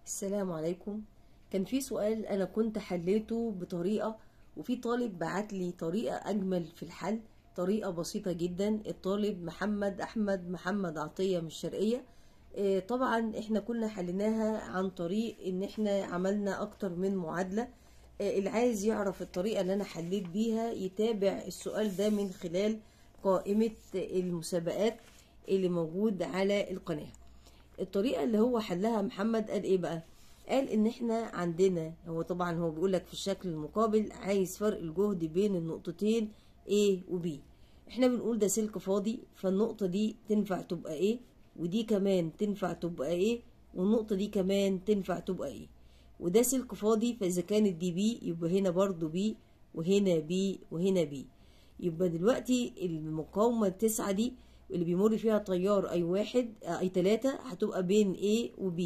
السلام عليكم كان في سؤال انا كنت حليته بطريقة وفي طالب بعت لي طريقة اجمل في الحل طريقة بسيطة جدا الطالب محمد احمد محمد عطية من الشرقية آه، طبعا احنا كنا حليناها عن طريق ان احنا عملنا اكتر من معادلة آه، اللي عايز يعرف الطريقة اللي انا حليت بيها يتابع السؤال ده من خلال قائمة المسابقات اللي موجود على القناة الطريقة اللي هو حلها محمد قال ايه بقى قال ان احنا عندنا هو طبعا هو بيقول لك في الشكل المقابل عايز فرق الجهد بين النقطتين A و B احنا بنقول ده سلك فاضي فالنقطة دي تنفع تبقى ايه ودي كمان تنفع تبقى ايه والنقطة دي كمان تنفع تبقى ايه وده سلك فاضي فاذا كانت دي بي يبقى هنا برضو بي وهنا بي وهنا بي يبقى دلوقتي المقاومة التسعة دي اللي بيمر فيها تيار اي واحد اي تلاتة هتبقى بين A و B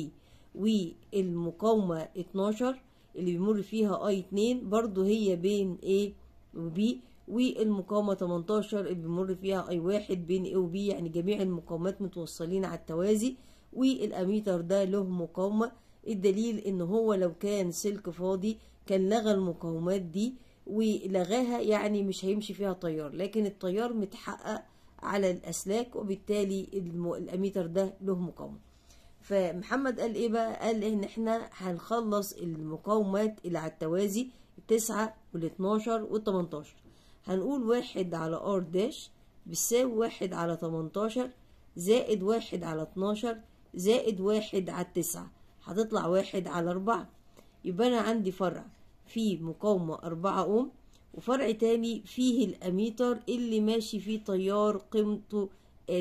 والمقاومة 12 اللي بيمر فيها اي 2 برضو هي بين A و B والمقاومة 18 اللي بيمر فيها اي واحد بين A و B يعني جميع المقاومات متوصلين على التوازي والاميتر ده له مقاومة الدليل ان هو لو كان سلك فاضي كان لغى المقاومات دي ولغاها يعني مش هيمشي فيها تيار لكن التيار متحقق على الاسلاك وبالتالي الاميتر ده له مقاومه فمحمد قال ايه بقى قال ان احنا هنخلص المقاومات اللي على التوازي التسعة والاتناشر والتمنتاشر هنقول واحد على ار داش بيساوي واحد على تمنتاشر زائد واحد على اتناشر زائد واحد على التسعة هتطلع واحد على اربعة يبقى انا عندي فرع فيه مقاومة اربعة اوم وفرع تاني فيه الاميتر اللي ماشي فيه تيار قيمته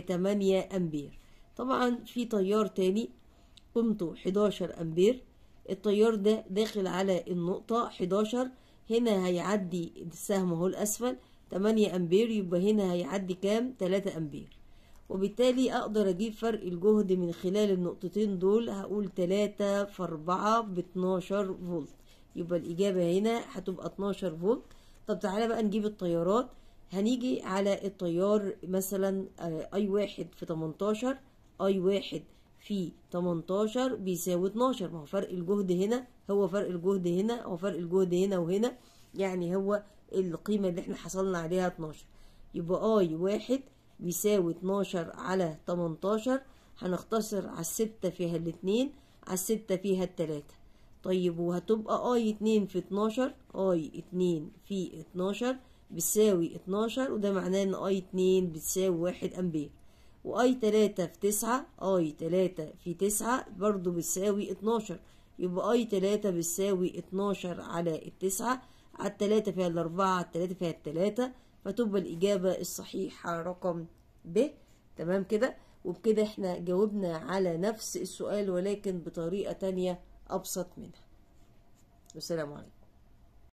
8 امبير طبعا في تيار تاني قيمته 11 امبير التيار ده داخل على النقطة 11 هنا هيعدي السهم اهو الاسفل 8 امبير يبقى هنا هيعدي كام 3 امبير وبالتالي اقدر اجيب فرق الجهد من خلال النقطتين دول هقول 3 في 4 ب 12 فولت يبقى الاجابة هنا هتبقى 12 فولت طب تعالى بقى نجيب التيارات هنيجي على التيار مثلا اي واحد في 18 اي واحد في 18 بيساوي 12 ما هو فرق الجهد هنا هو فرق الجهد هنا هو فرق الجهد هنا وهنا يعني هو القيمة اللي احنا حصلنا عليها 12 يبقى اي واحد بيساوي 12 على 18 هنختصر على الستة فيها الاتنين على الستة فيها التلاتة طيب وهتبقى اي اتنين في 12 اي اتنين في 12 بتساوي 12 وده معناه ان اي اتنين بتساوي واحد امبير واي تلاتة في تسعة اي تلاتة في تسعة برضو بتساوي 12 يبقى اي تلاتة بتساوي 12 على التسعة على التلاتة فيها الاربعة على التلاتة فيها التلاتة فتبقى الاجابة الصحيحة رقم ب تمام كده وبكده احنا جاوبنا على نفس السؤال ولكن بطريقة تانية أبسط منها والسلام عليكم